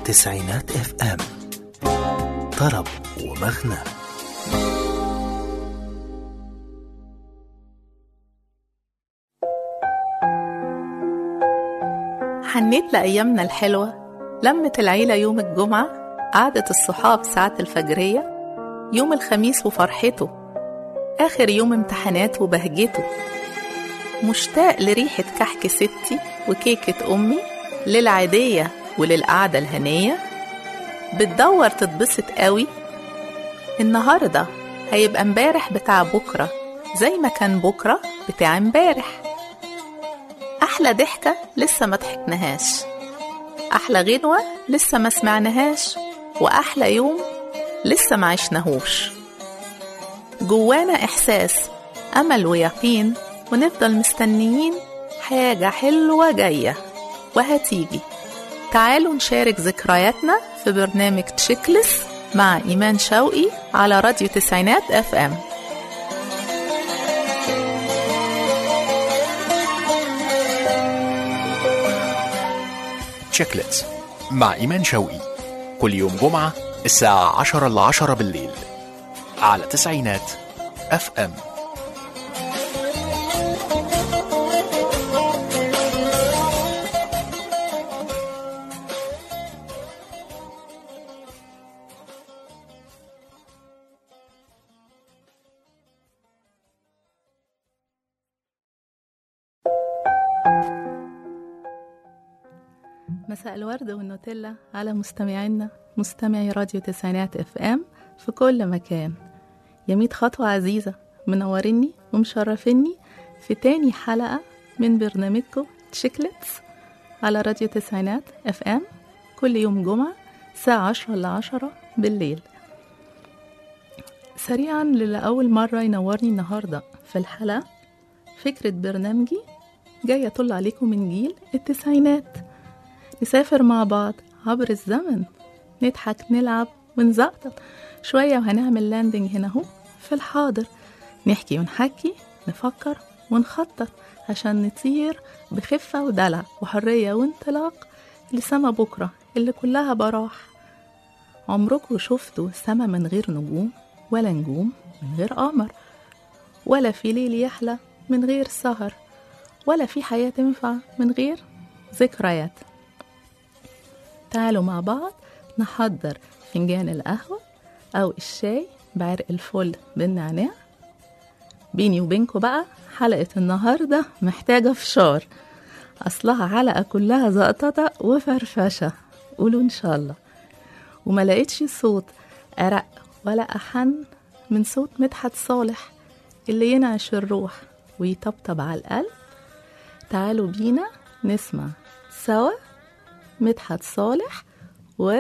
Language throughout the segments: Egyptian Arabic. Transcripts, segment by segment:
تسعينات اف ام طرب ومغنى حنيت لأيامنا الحلوة لمة العيلة يوم الجمعة قعدة الصحاب ساعة الفجرية يوم الخميس وفرحته آخر يوم امتحانات وبهجته مشتاق لريحة كحك ستي وكيكة أمي للعادية وللقعدة الهنية بتدور تتبسط قوي النهاردة هيبقى امبارح بتاع بكرة زي ما كان بكرة بتاع امبارح أحلى ضحكة لسه ما ضحكناهاش أحلى غنوة لسه ما سمعناهاش وأحلى يوم لسه ما عشناهوش جوانا إحساس أمل ويقين ونفضل مستنيين حاجة حلوة جاية وهتيجي تعالوا نشارك ذكرياتنا في برنامج تشيكلس مع إيمان شوقي على راديو تسعينات اف ام تشيكلتس مع إيمان شوقي كل يوم جمعة الساعة 10 ل 10 بالليل على تسعينات اف ام مساء الورد والنوتيلا على مستمعينا مستمعي راديو تسعينات اف ام في كل مكان يا ميت خطوة عزيزة منوريني ومشرفيني في تاني حلقة من برنامجكم تشيكلتس على راديو تسعينات اف ام كل يوم جمعة الساعة عشرة لعشرة بالليل سريعا لأول مرة ينورني النهاردة في الحلقة فكرة برنامجي جاية أطل عليكم من جيل التسعينات نسافر مع بعض عبر الزمن نضحك نلعب ونزقطط شوية وهنعمل لاندنج هنا اهو في الحاضر نحكي ونحكي نفكر ونخطط عشان نطير بخفة ودلع وحرية وانطلاق لسما بكرة اللي كلها براح عمركم شفتوا سما من غير نجوم ولا نجوم من غير قمر ولا في ليل يحلى من غير سهر ولا في حياة تنفع من غير ذكريات تعالوا مع بعض نحضر فنجان القهوة أو الشاي بعرق الفل بالنعناع بيني وبينكم بقى حلقة النهاردة محتاجة فشار أصلها حلقة كلها زقططة وفرفشة قولوا إن شاء الله وما لقيتش صوت أرق ولا أحن من صوت مدحت صالح اللي ينعش الروح ويطبطب على القلب تعالوا بينا نسمع سوا مدحت صالح و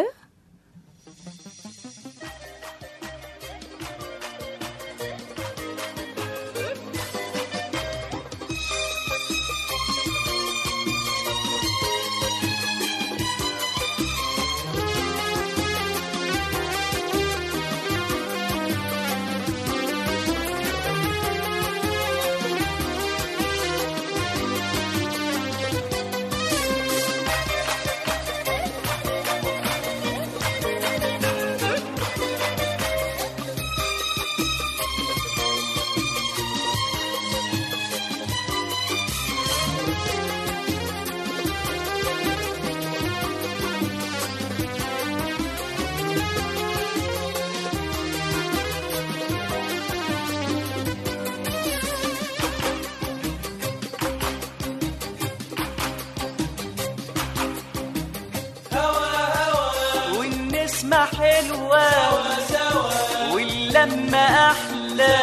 والنسمة حلوة واللمة أحلى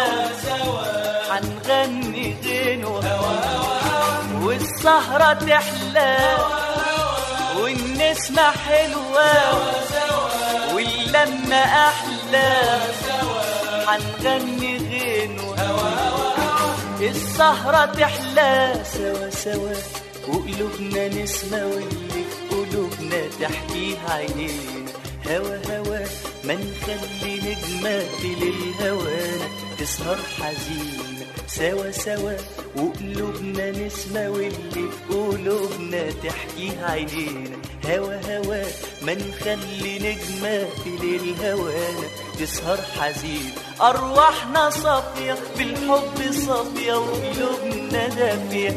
حنغني غنوة والسهرة تحلى والنسمة حلوة واللمة أحلى حنغني غنوة السهرة تحلى سوا سوا وقلوبنا نسمة واللي في قلوبنا تحكيها عينينا هوا هوا ما نخلي نجمة للهوانا تسهر حزين سوا سوا وقلوبنا نسمة واللي في قلوبنا تحكيها عينينا هوا هوا ما نخلي نجمة في ليل هوانا تسهر حزين أرواحنا صافية بالحب صافية وقلوبنا دافية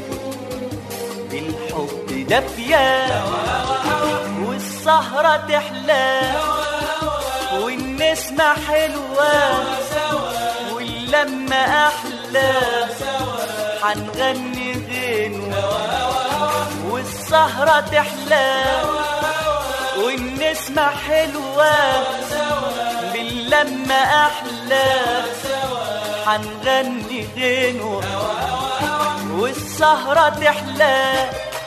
بالحب دافية والسهرة تحلى والنسمة حلوة واللمة أحلى حنغني غنوة والسهرة تحلى والنسمة حلوة باللمة أحلى حنغني غنوة والسهرة تحلى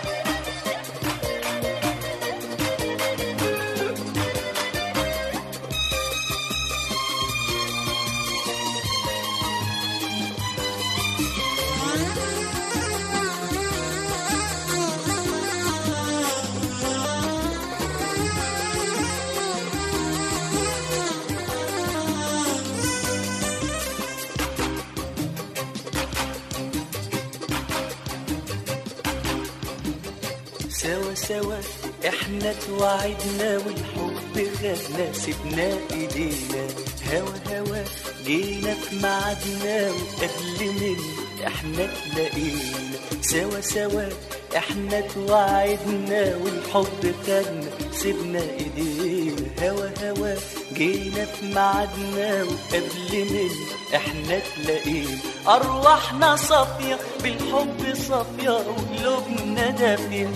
سوا سوا احنا توعدنا والحب خدنا سيبنا ايدينا هوا هوا جينا في ميعادنا وقبل من احنا تلاقينا سوا سوا احنا توعدنا والحب خدنا سيبنا ايدينا هوا هوا جينا في ميعادنا وقبل من احنا تلاقينا ارواحنا صافيه بالحب صافيه وقلوبنا دافيه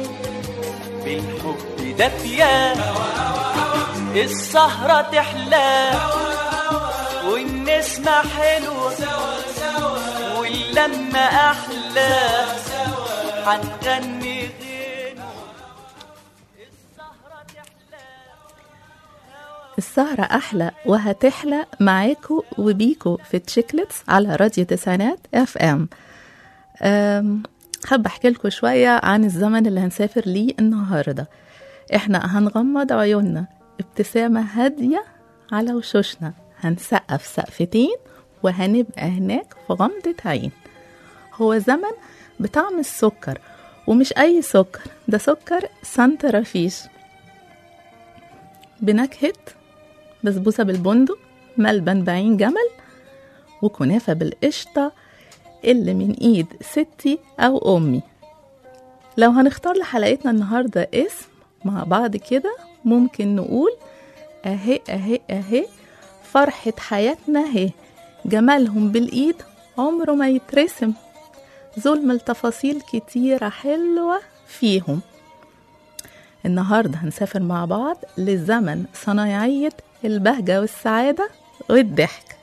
بالحب دافية السهرة تحلى والنسمة حلوة واللمة أحلى حنغني غنوة السهرة تحلى السهرة أحلى وهتحلى معاكو وبيكو في تشيكلتس على راديو تسعينات اف ام أم، حابة أحكي لكم شوية عن الزمن اللي هنسافر ليه النهاردة احنا هنغمض عيوننا ابتسامة هادية على وشوشنا هنسقف سقفتين وهنبقى هناك في غمضة عين هو زمن بطعم السكر ومش أي سكر ده سكر سانتا رفيش بنكهة بسبوسة بالبندق ملبن بعين جمل وكنافة بالقشطة اللي من ايد ستي او امي لو هنختار لحلقتنا النهاردة اسم مع بعض كده ممكن نقول اهي اهي اهي فرحة حياتنا اهي جمالهم بالايد عمره ما يترسم ظلم التفاصيل كتيرة حلوة فيهم النهاردة هنسافر مع بعض لزمن صنايعية البهجة والسعادة والضحك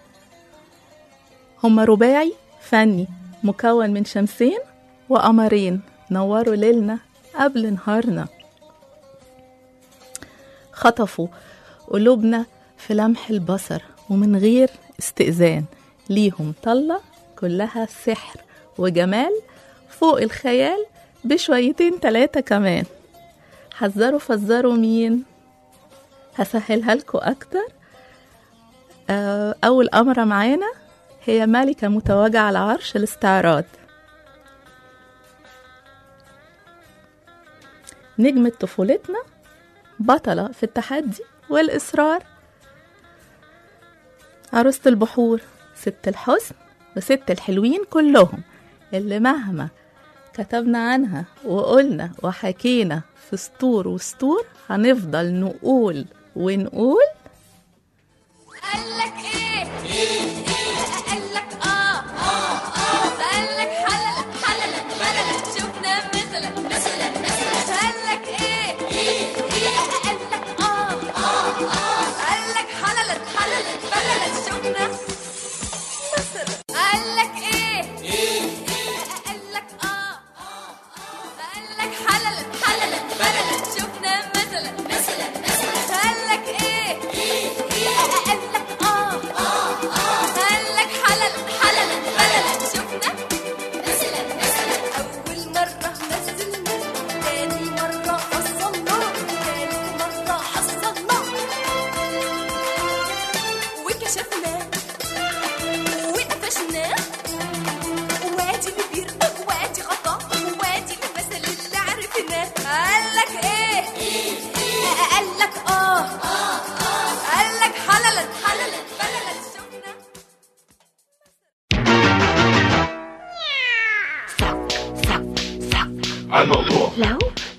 هما رباعي فني مكون من شمسين وقمرين نوروا ليلنا قبل نهارنا خطفوا قلوبنا في لمح البصر ومن غير استئذان ليهم طلة كلها سحر وجمال فوق الخيال بشويتين تلاتة كمان حذروا فزروا مين هسهلها لكم أكتر آه، أول أمرة معانا هي ملكة متوجة على عرش الاستعراض نجمة طفولتنا بطلة في التحدي والإصرار عروسة البحور ست الحسن وست الحلوين كلهم اللي مهما كتبنا عنها وقلنا وحكينا في سطور وسطور هنفضل نقول ونقول قالك ايه قالك اه اه اه قالك حلل حلل بلل شفنا مثلا مثلا مثلا قالك ايه قالك اه اه اه قالك حلل حلل بلل شفنا مثلا قالك ايه قالك اه اه قالك حلل حلل بلل شفنا مثلا مثلا مثلا قالك ايه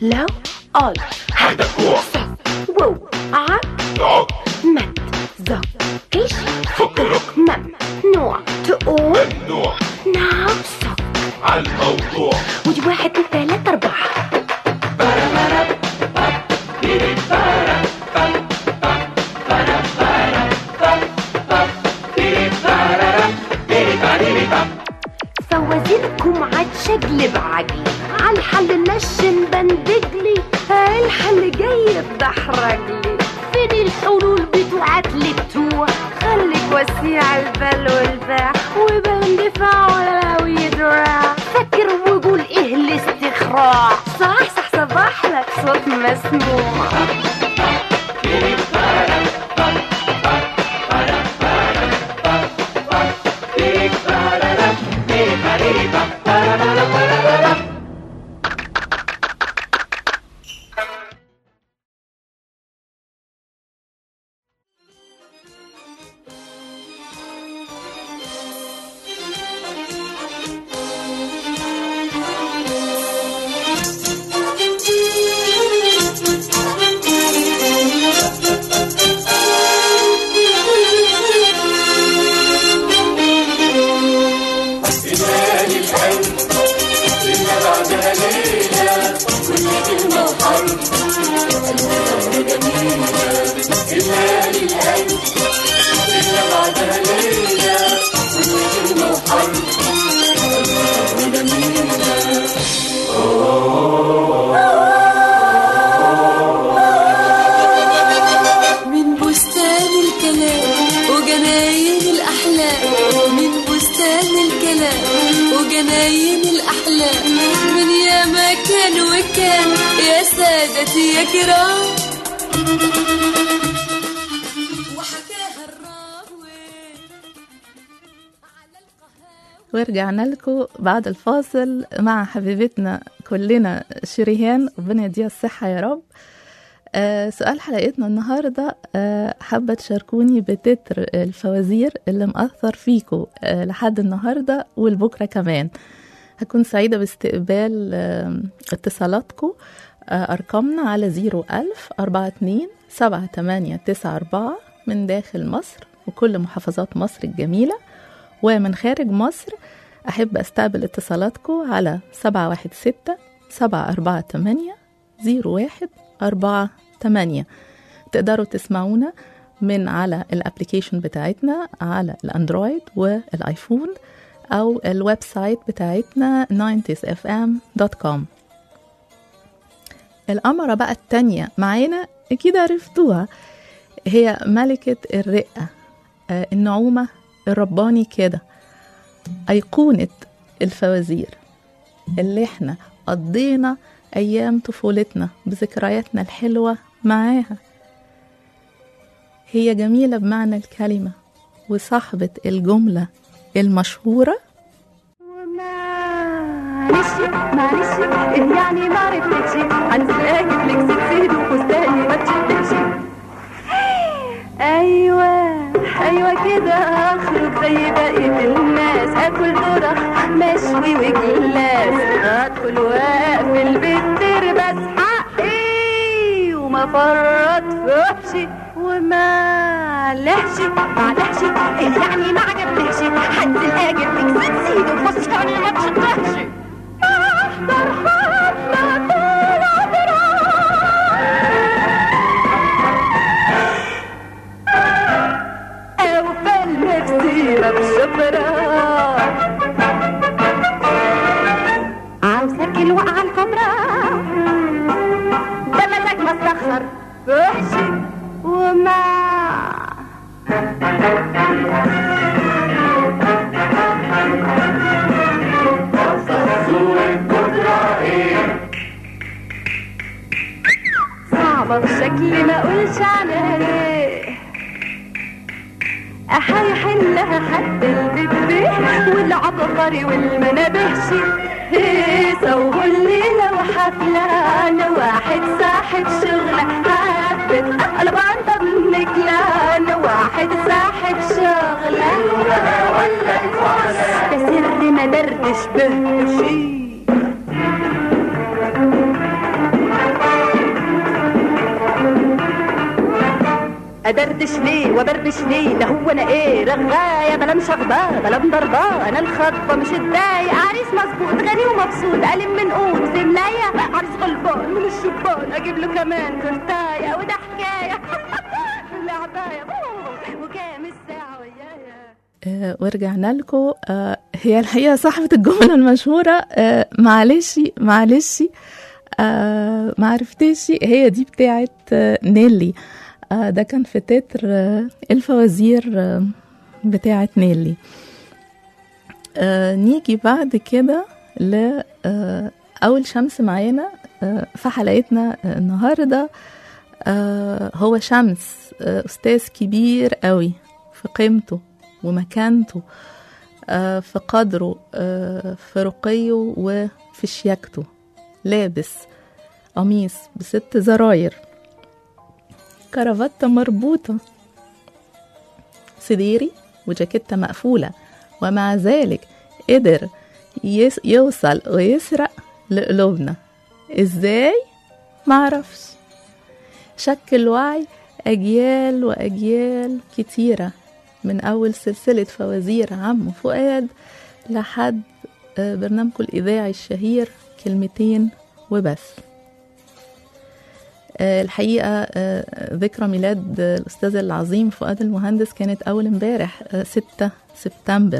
لو أل وو ع مد زكيش فكرك ممنوع تقول ممنوع نفسك على الموضوع ودي واحد اتنين تلاتة أربعة فوازيركم عتشجلب عجلي عالحل نشن بندجلي الحل جاي بدحرجلي فين الحلول بتوعتلي بتوع خليك وسيع البال والباع وبندفع ولا لو يدراع فكر وقول ايه الاستخراع صح صح صباح لك صوت مسموع من بستان الكلام وجناين الأحلام من بستان الكلام وجناين الأحلام من يا مكان وكان يا سادتي يا كرام وحكاها الراوي على القهاوي ورجعنا لكم بعد الفاصل مع حبيبتنا كلنا شريهان ربنا يديها الصحة يا رب آه سؤال حلقتنا النهاردة آه حابة تشاركوني بتتر الفوازير اللي مأثر فيكم آه لحد النهاردة والبكرة كمان هكون سعيدة باستقبال آه اتصالاتكم آه أرقامنا على زيرو ألف أربعة اتنين سبعة تمانية تسعة أربعة من داخل مصر وكل محافظات مصر الجميلة ومن خارج مصر أحب أستقبل اتصالاتكم على سبعة واحد ستة سبعة أربعة تمانية زيرو واحد أربعة تمانية تقدروا تسمعونا من على الابليكيشن بتاعتنا على الاندرويد والايفون او الويب سايت بتاعتنا 90sfm.com الأمرة بقى التانية معانا أكيد عرفتوها هي ملكة الرقة آه، النعومة الرباني كده أيقونة الفوازير اللي احنا قضينا أيام طفولتنا بذكرياتنا الحلوة معاها هي جميلة بمعنى الكلمة وصاحبة الجملة المشهورة معلش معلش يعني ما عرفتش هنساك لك ست زيد وفستاني ما تشدش ايوه ايوه كده اخرج زي بقية الناس اكل ذرة مشوي وجلاس ادخل واقفل بالدير بس حقي وما فرط فحشي ومعلحش معلحش يعني ما عجبتكش هنزل اجيب لك ست زيد وفستاني ما تشدش احضر حفلة أو بالمكسيرة بشبرا عاوزك الوقعة الكبرى ده مزاج مسخر وحشي وما صعبة بشكل ما اقولش عليه هيحلها حد البيبي والعبقري والمنابهشي هيصة والليلة وحفلة أنا واحد صاحب شغلة حبت أنا بعطى بنكلة أنا واحد صاحب شغلة ده سر ما دردش به شي ادردش ليه وبردش ليه ده هو انا ايه رغايه بلا مشغباه بلا مضرباه انا الخطبه مش الدايق عريس مظبوط غني ومبسوط قلم من قوم زي ملايه عريس غلبان من الشبان اجيب له كمان كرتايه وده حكايه لعبايه وكام الساعه ويايا آه، ورجعنا لكم آه، هي الحقيقة صاحبة الجملة المشهورة آه، معلش معلش آه، معرفتش هي دي بتاعت آه، نيلي آه، ده كان في تتر آه، الفوازير آه، بتاعت نيلي آه، نيجي بعد كده ل آه، أول شمس معانا آه، في حلقتنا آه، النهاردة آه، هو شمس آه، أستاذ كبير قوي في قيمته ومكانته آه، في قدره آه، في رقيه وفي شياكته لابس قميص بست زراير كرافتة مربوطة سديري وجاكيتة مقفولة ومع ذلك قدر يس يوصل ويسرق لقلوبنا ازاي معرفش شكل وعي أجيال وأجيال كتيرة من أول سلسلة فوازير عم فؤاد لحد آه، برنامجه الإذاعي الشهير كلمتين وبس آه، الحقيقة آه، ذكرى ميلاد آه، الأستاذ العظيم فؤاد المهندس كانت أول امبارح آه، 6 سبتمبر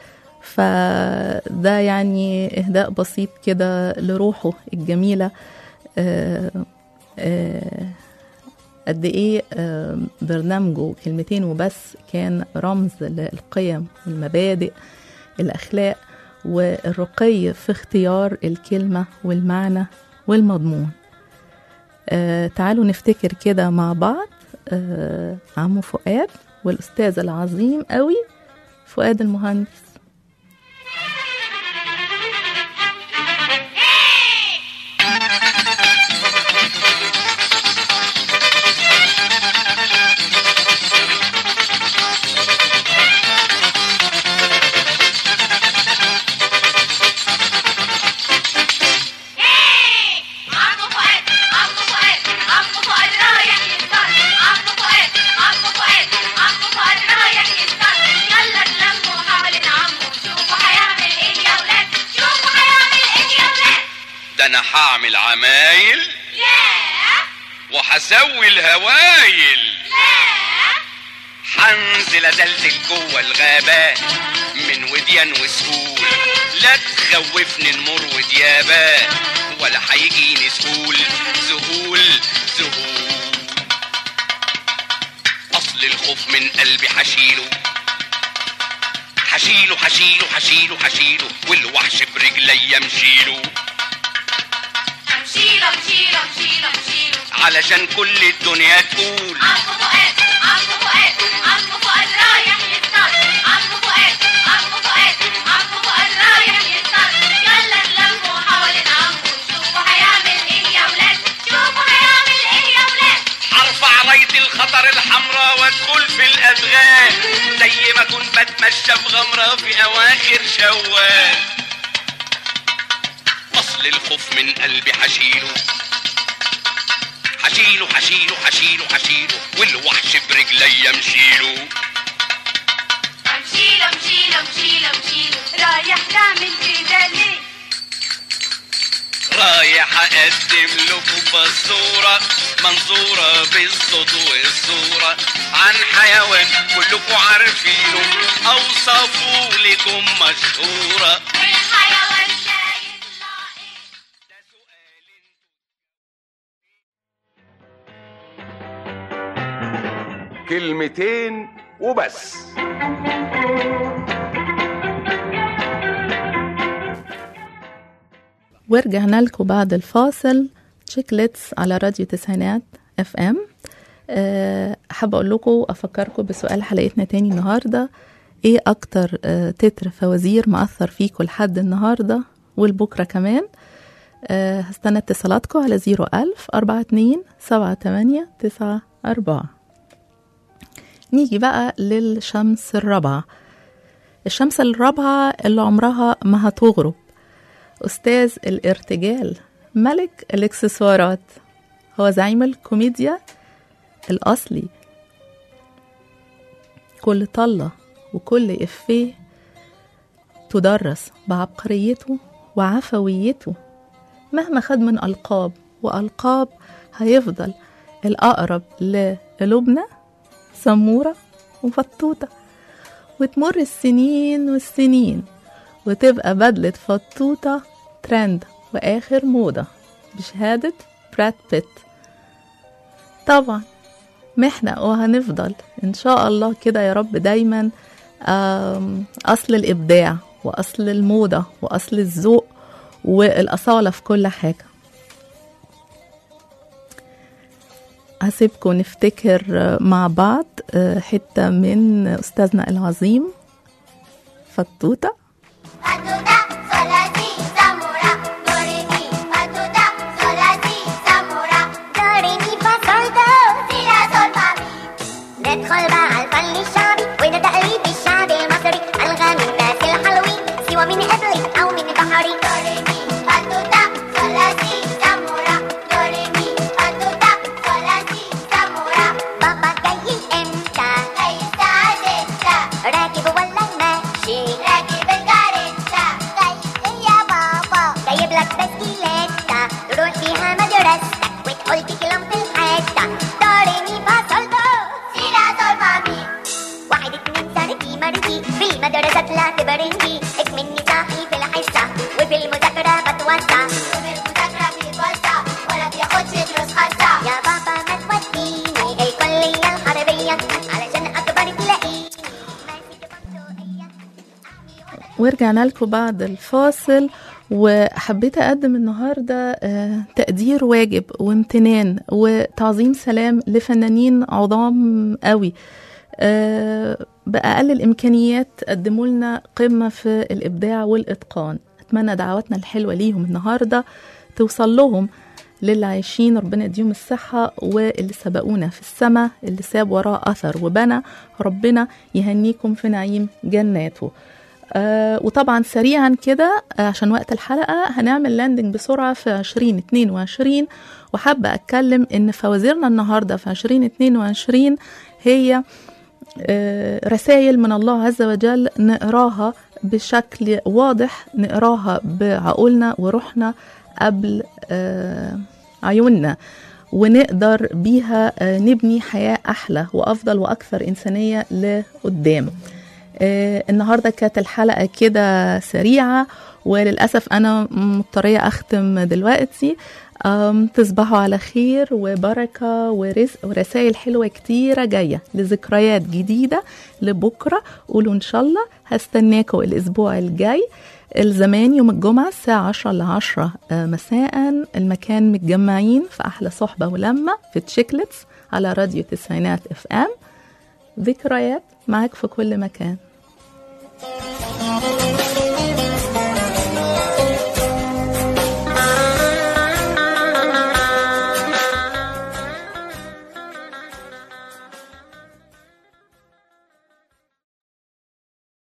فده يعني إهداء بسيط كده لروحه الجميلة آه، آه، قد ايه آه، برنامجه كلمتين وبس كان رمز للقيم والمبادئ الاخلاق والرقي في اختيار الكلمه والمعنى والمضمون آه تعالوا نفتكر كده مع بعض آه عمو فؤاد والاستاذ العظيم قوي فؤاد المهندس عمو فؤاد عمو فؤاد عمو فؤاد رايح يفطر عمو فؤاد عمو فؤاد عمو فؤاد رايح يفطر يلا اتلموا حوالين عمو شوفوا هيعمل ايه يا ولاد شوفوا هيعمل ايه يا ولاد ده انا هعمل عمايل ياه وهسوي الهوايل لا هنزل ازلزل جوه الغابات من وديان وسهول لا تخوفني نمر وديابات ولا هيجيني سهول ذهول ذهول اصل الخوف من قلبي هشيله هشيله هشيله هشيله هشيله والوحش برجليا مشيله امشيله امشيله امشيله امشيله علشان كل الدنيا تقول عمو فؤاد عمو فؤاد عمو فؤاد رايح يفطر عمو فؤاد عمو فؤاد عمو فؤاد رايح يفطر يلا اتلموا حوالين عمو شوفوا هيعمل ايه يا ولاد شوفوا هيعمل ايه يا ولاد هرفع راية الخطر الحمراء وادخل في الأذغان زي ما كنت بتمشى في غمرة في أواخر شوال أصل الخوف من قلبي هشيله هشيله هشيله هشيله هشيله والوحش برجليا مشيله امشيله امشيله امشيله امشيله رايح تعمل كده ليه رايح اقدم لكم بصورة منظورة بالصوت والصورة عن حيوان كلكم عارفينه اوصفه لكم مشهورة الحيوان ده يطلع ايه كلمتين وبس ورجعنا لكم بعد الفاصل تشيكليتس على راديو تسعينات اف ام أه حابة اقول لكم افكركم بسؤال حلقتنا تاني النهاردة ايه اكتر أه تتر فوازير مأثر فيكم لحد النهاردة والبكرة كمان أه هستنى اتصالاتكم على زيرو ألف أربعة اتنين سبعة تمانية تسعة أربعة نيجي بقى للشمس الرابعة الشمس الرابعة اللي عمرها ما هتغرب أستاذ الارتجال ملك الإكسسوارات هو زعيم الكوميديا الأصلي كل طلة وكل إفيه تدرس بعبقريته وعفويته مهما خد من ألقاب وألقاب هيفضل الأقرب لقلوبنا سمورة وفطوطة وتمر السنين والسنين وتبقى بدلة فطوطة ترند وآخر موضة بشهادة براد بيت طبعا محنة وهنفضل إن شاء الله كده يا رب دايما آم، أصل الإبداع وأصل الموضة وأصل الذوق والأصالة في كل حاجة هسيبكم نفتكر مع بعض آه، حتة من أستاذنا العظيم فطوطة ندخل بقى على الفن الشعبي وده تقليد الشعب المصري الغني الناس الحلوين سواء من قبلي او من بحري دوريمي فتوتا ثلاثي سامورا دوريمي فتوتا ثلاثي سامورا بابا جاي امتى جاي الساعة ستة راكب ولا ماشي راكب الكاريتا جاي إيه يا بابا جايب لك بسكيليتا تروح بيها مدرستك وتقول في كلام في الحتة دوريمي فاصولدو سيلا صول مامي واحد اتنين سنتي مرتي في المدرسة طلعت برنجي اكمني صاحي في الحصة وفي المذاكرة بتوسع وفي المذاكرة بيتوسع ولا بياخدش دروس خاصة يا بابا ما توديني الكلية الحربية علشان أكبر تلاقيني ورجعنا لكم بعد الفاصل وحبيت أقدم النهاردة آه، تقدير واجب وامتنان وتعظيم سلام لفنانين عظام قوي آه، بأقل الإمكانيات قدموا لنا قمة في الإبداع والإتقان أتمنى دعواتنا الحلوة ليهم النهاردة توصل لهم للي عايشين ربنا يديهم الصحة واللي سبقونا في السماء اللي ساب وراه أثر وبنى ربنا يهنيكم في نعيم جناته آه وطبعا سريعا كده آه عشان وقت الحلقة هنعمل لاندنج بسرعة في 2022 وحابة أتكلم إن فوازيرنا النهاردة في 2022 هي آه رسائل من الله عز وجل نقراها بشكل واضح نقراها بعقولنا وروحنا قبل آه عيوننا ونقدر بيها آه نبني حياة أحلى وأفضل وأكثر إنسانية لقدام آه النهاردة كانت الحلقة كده سريعة وللأسف أنا مضطرية أختم دلوقتي أم تصبحوا على خير وبركة ورزق ورسائل حلوة كتيرة جاية لذكريات جديدة لبكرة قولوا إن شاء الله هستناكم الأسبوع الجاي الزمان يوم الجمعة الساعة 10 ل 10 مساء المكان متجمعين في أحلى صحبة ولمة في تشيكلتس على راديو تسعينات اف ام ذكريات معاك في كل مكان Thank you.